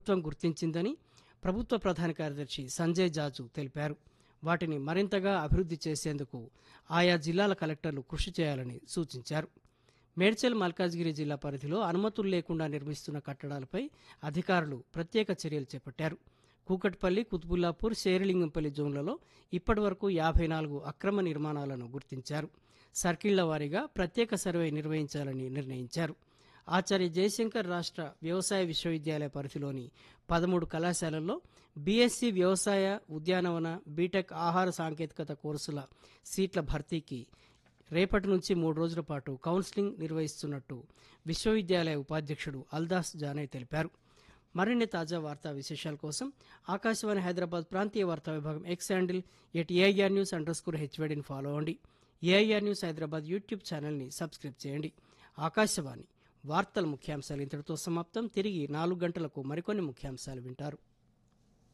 ప్రభుత్వం గుర్తించిందని ప్రభుత్వ ప్రధాన కార్యదర్శి సంజయ్ జాజు తెలిపారు వాటిని మరింతగా అభివృద్ధి చేసేందుకు ఆయా జిల్లాల కలెక్టర్లు కృషి చేయాలని సూచించారు మేడ్చల్ మల్కాజ్గిరి జిల్లా పరిధిలో అనుమతులు లేకుండా నిర్మిస్తున్న కట్టడాలపై అధికారులు ప్రత్యేక చర్యలు చేపట్టారు కూకట్పల్లి కుతుబుల్లాపూర్ శేరిలింగంపల్లి జోన్లలో ఇప్పటివరకు యాభై నాలుగు అక్రమ నిర్మాణాలను గుర్తించారు సర్కిళ్ల వారీగా ప్రత్యేక సర్వే నిర్వహించాలని నిర్ణయించారు ఆచార్య జయశంకర్ రాష్ట్ర వ్యవసాయ విశ్వవిద్యాలయ పరిధిలోని పదమూడు కళాశాలల్లో బీఎస్సీ వ్యవసాయ ఉద్యానవన బీటెక్ ఆహార సాంకేతికత కోర్సుల సీట్ల భర్తీకి రేపటి నుంచి మూడు రోజుల పాటు కౌన్సిలింగ్ నిర్వహిస్తున్నట్టు విశ్వవిద్యాలయ ఉపాధ్యక్షుడు అల్దాస్ జానే తెలిపారు మరిన్ని తాజా వార్తా విశేషాల కోసం ఆకాశవాణి హైదరాబాద్ ప్రాంతీయ వార్తా విభాగం X handle at AIR news underscore హెచ్వేడిని ఫాలో అవ్వండి ఏఐఆర్ న్యూస్ హైదరాబాద్ యూట్యూబ్ ఛానల్ని సబ్స్క్రైబ్ చేయండి ఆకాశవాణి వార్తల ముఖ్యాంశాలు ఇంతటితో సమాప్తం తిరిగి నాలుగు గంటలకు మరికొన్ని ముఖ్యాంశాలు వింటారు